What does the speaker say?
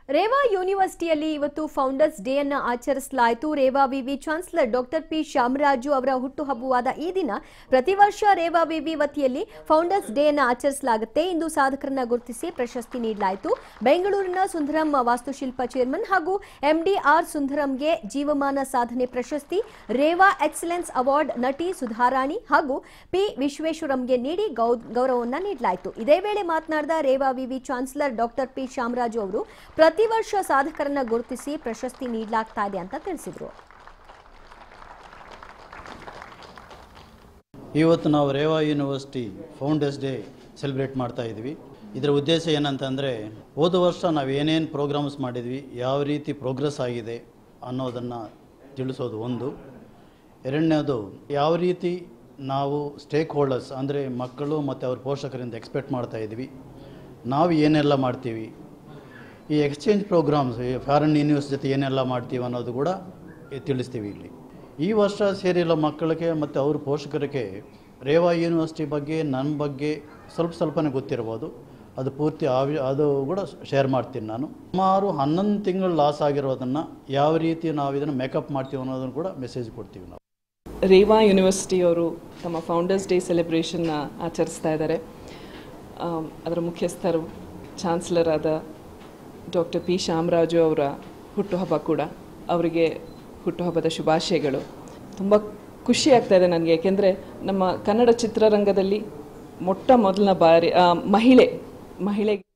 ರೇವಾ ಯೂನಿವರ್ಸಿಟಿಯಲ್ಲಿ ಇವತ್ತು founders day ಅನ್ನು ಆಚರಿಸಲಾಯಿತು ರೇವಾ ವಿವಿ ಚಾನ್ಸಲರ್ ಡಾಕ್ಟರ್ ಪಿ ಶಾಮರಾಜು ಅವರ ಹುಟ್ಟುಹಬ್ಬವಾದ ಈ ದಿನ ಪ್ರತಿ ವರ್ಷ ರೇವಾ ವಿವಿ ವತಿಯಲ್ಲಿ ಫೌಂಡರ್ಸ್ ಡೇ ಅನ್ನು ಆಚರಿಸಲಾಗುತ್ತೆ ಇಂದು ಸಾಧಕರನ್ನ ಗುರುತಿಸಿ ಪ್ರಶಸ್ತಿ ನೀಡಲಾಯಿತು ಬೆಂಗಳೂರಿನ ಸುಂದರಂ ವಾಸ್ತುಶಿಲ್ಪ ಚೇರ್ಮನ್ ಹಾಗೂ ಎಂಡಿಆರ್ ಸುಂದರಂಗೆ ಜೀವಮಾನ ಸಾಧನೆ ಪ್ರಶಸ್ತಿ ರೇವಾ ಎಕ್ಸಲೆನ್ಸ್ ಅವಾರ್ಡ್ ನಟಿ ಸುಧಾರಾಣಿ ಹಾಗೂ ಪಿ ವಿಶ್ವೇಶ್ವರಂಗೆ ನೀಡಿ ಗೌ- ಗೌರವವನ್ನ ನೀಡಲಾಯಿತು ಇದೇ ವೇಳೆ ಮಾತನಾಡಿದ ರೇವಾ ವಿವಿ ಚಾನ್ಸಲರ್ ಡಾಕ್ಟರ್ ಪಿ ಶಾಮರಾಜು ಅವರು ಪ್ರತಿ ವರ್ಷ ಸಾಧಕರನ್ನ ಗುರುತಿಸಿ ಪ್ರಶಸ್ತಿ ನೀಡಲಾಗ್ತಾ ಇದೆ ಅಂತ ತಿಳಿಸಿದರು ಇವತ್ತು ನಾವು Reva university founders day celebrate ಮಾಡ್ತಾ ಇದ್ವಿ ಇದರ ಉದ್ದೇಶ ಏನಂತಂದರೆ ಹೋದ ವರ್ಷ ನಾವು ಏನೇನು ಪ್ರೋಗ್ರಾಮ್ಸ್ ಮಾಡಿದ್ವಿ ಯಾವ ರೀತಿ ಪ್ರೋಗ್ರೆಸ್ ಆಗಿದೆ ಅನ್ನೋದನ್ನು ತಿಳಿಸೋದು ಒಂದು ಎರಡನೇದು ಯಾವ ರೀತಿ ನಾವು ಸ್ಟೇಕ್ ಹೋಲ್ಡರ್ಸ್ ಅಂದರೆ ಮಕ್ಕಳು ಮತ್ತು ಅವ್ರ ಪೋಷಕರಿಂದ ಎಕ್ಸ್ಪೆಕ್ಟ್ ಮಾಡ್ತಾ ಇದ್ವಿ ನಾವು ಏನೆಲ್ಲ ಮಾಡ್ತೀವಿ ಈ ಎಕ್ಸ್ಚೇಂಜ್ ಪ್ರೋಗ್ರಾಮ್ಸ್ ಫಾರಿನ್ ಯೂನಿವರ್ಸ್ ಜೊತೆ ಏನೆಲ್ಲ ಮಾಡ್ತೀವಿ ಅನ್ನೋದು ಕೂಡ ತಿಳಿಸ್ತೀವಿ ಇಲ್ಲಿ ಈ ವರ್ಷ ಸೇರಿರೋ ಮಕ್ಕಳಿಗೆ ಮತ್ತು ಅವ್ರ ಪೋಷಕರಿಗೆ ರೇವಾ ಯೂನಿವರ್ಸಿಟಿ ಬಗ್ಗೆ ನನ್ನ ಬಗ್ಗೆ ಸ್ವಲ್ಪ ಸ್ವಲ್ಪನೇ ಗೊತ್ತಿರ್ಬೋದು ಅದು ಪೂರ್ತಿ ಆವಿ ಅದು ಕೂಡ ಶೇರ್ ಮಾಡ್ತೀನಿ ನಾನು ಸುಮಾರು ಹನ್ನೊಂದು ತಿಂಗಳು ಲಾಸ್ ಆಗಿರೋದನ್ನು ಯಾವ ರೀತಿ ನಾವು ಇದನ್ನು ಮೇಕಪ್ ಮಾಡ್ತೀವಿ ಅನ್ನೋದನ್ನು ಕೂಡ ಮೆಸೇಜ್ ಕೊಡ್ತೀವಿ ನಾವು ರೇವಾ ಯೂನಿವರ್ಸಿಟಿಯವರು ತಮ್ಮ ಫೌಂಡರ್ಸ್ ಡೇ ಸೆಲೆಬ್ರೇಷನ್ನ ಆಚರಿಸ್ತಾ ಇದ್ದಾರೆ ಆಮ್, ಅದರ ಮುಖ್ಯಸ್ಥರು ಚಾನ್ಸಲರ್ ಆದ ಡಾಕ್ಟರ್ ಪಿ ಶಾಮರಾಜು ಅವರ ಹುಟ್ಟುಹಬ್ಬ ಕೂಡ ಅವರಿಗೆ ಹುಟ್ಟುಹಬ್ಬದ ಶುಭಾಶಯಗಳು ತುಂಬ ಖುಷಿ ಆಗ್ತಾ ಇದೆ ನನಗೆ ಯಾಕೆಂದರೆ ನಮ್ಮ ಕನ್ನಡ ಚಿತ್ರರಂಗದಲ್ಲಿ ಮೊಟ್ಟ ಮೊದಲನ ಬಾರಿ ಆ, ಮಹಿಳೆ ಮಹಿಳೆ